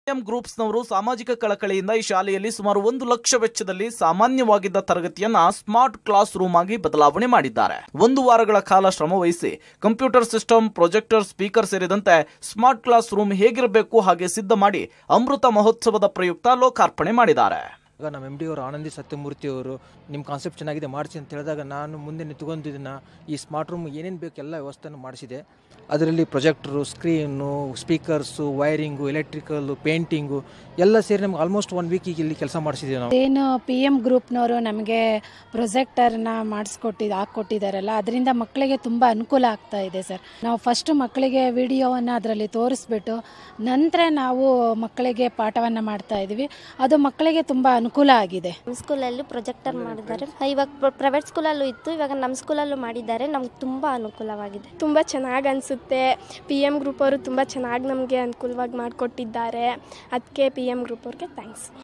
M ಗ್ರೂಪ್ಸ್ನವರು ಸಾಮಾಜಿಕ ಕಳಕಳಿಯಿಂದ ಈ ಶಾಲೆಯಲ್ಲಿ ಸುಮಾರು ಒಂದು ಲಕ್ಷ ವೆಚ್ಚದಲ್ಲಿ ಸಾಮಾನ್ಯವಾಗಿದ್ದ ತರಗತಿಯನ್ನ ಸ್ಮಾರ್ಟ್ ಕ್ಲಾಸ್ ರೂಮ್ ಆಗಿ ಬದಲಾವಣೆ ಮಾಡಿದ್ದಾರೆ ಒಂದು ವಾರಗಳ ಕಾಲ ಶ್ರಮ ವಹಿಸಿ ಕಂಪ್ಯೂಟರ್ ಸಿಸ್ಟಮ್ ಪ್ರೊಜೆಕ್ಟರ್ ಸ್ಪೀಕರ್ ಸೇರಿದಂತೆ ಸ್ಮಾರ್ಟ್ ಕ್ಲಾಸ್ ರೂಮ್ ಹೇಗಿರಬೇಕು ಹಾಗೆ ಸಿದ್ಧ ಮಾಡಿ ಅಮೃತ ಮಹೋತ್ಸವದ ಪ್ರಯುಕ್ತ ಲೋಕಾರ್ಪಣೆ ಮಾಡಿದ್ದಾರೆ ಈಗ ನಮ್ಮ ಎಮ್ ಡಿ ಅವರು ಆನಂದಿ ಸತ್ಯಮೂರ್ತಿ ಅವರು ನಿಮ್ಮ ಕಾನ್ಸೆಪ್ಟ್ ಚೆನ್ನಾಗಿದೆ ಮಾಡಿಸಿ ಅಂತ ಹೇಳಿದಾಗ ನಾನು ಮುಂದೆ ನಿಂತ್ಕೊಂಡು ಇದನ್ನು ಈ ಸ್ಮಾರ್ಟ್ ರೂಮ್ ಏನೇನು ಬೇಕು ಎಲ್ಲ ವ್ಯವಸ್ಥೆಯನ್ನು ಮಾಡಿಸಿದೆ ಅದರಲ್ಲಿ projector screen speakers wiring electrical painting ಎಲ್ಲ ಸೇರಿ ನಮ್ಗೆ ಆಲ್ಮೋಸ್ಟ್ ಒನ್ ವೀಕ್ ಈಗ ಇಲ್ಲಿ ಕೆಲಸ ಮಾಡಿಸಿದ್ದೀವಿ ನಾವು ಏನು ಪಿ ಎಮ್ ಗ್ರೂಪ್ನವರು ನಮಗೆ ಪ್ರೊಜೆಕ್ಟರ್ನ ಮಾಡಿಸ್ಕೊಟ್ಟಿದ್ದು ಹಾಕ್ಕೊಟ್ಟಿದ್ದಾರಲ್ಲ ಅದರಿಂದ ಮಕ್ಕಳಿಗೆ ತುಂಬ ಅನುಕೂಲ ಆಗ್ತಾ ಇದೆ ಸರ್ ನಾವು ಫಸ್ಟ್ ಮಕ್ಕಳಿಗೆ ವಿಡಿಯೋವನ್ನು ಅದರಲ್ಲಿ ತೋರಿಸ್ಬಿಟ್ಟು ನಂತರ ನಾವು ಮಕ್ಕಳಿಗೆ ಪಾಠವನ್ನು ಮಾಡ್ತಾ ಇದ್ದೀವಿ ಅದು ಮಕ್ಕಳಿಗೆ ತುಂಬ ಅನುಕೂಲ ಆಗಿದೆ ನಮ್ಮ ಸ್ಕೂಲಲ್ಲಿ ಪ್ರೊಜೆಕ್ಟರ್ ಮಾಡಿದ್ದಾರೆ ಇವಾಗ ಪ್ರೈವೇಟ್ ಸ್ಕೂಲಲ್ಲೂ ಇತ್ತು ಇವಾಗ ನಮ್ಮ ಸ್ಕೂಲಲ್ಲೂ ಮಾಡಿದ್ದಾರೆ ನಮ್ಗೆ ತುಂಬ ಅನುಕೂಲವಾಗಿದೆ ತುಂಬ ಚೆನ್ನಾಗಿ ಅನಿಸುತ್ತೆ ಪಿ ಎಮ್ ಗ್ರೂಪ್ ಅವರು ತುಂಬ ಚೆನ್ನಾಗಿ ನಮಗೆ ಅನುಕೂಲವಾಗಿ ಮಾಡಿಕೊಟ್ಟಿದ್ದಾರೆ ಅದಕ್ಕೆ ಪಿ ಎಮ್ ಗ್ರೂಪ್ ಅವ್ರಿಗೆ ಥ್ಯಾಂಕ್ಸ್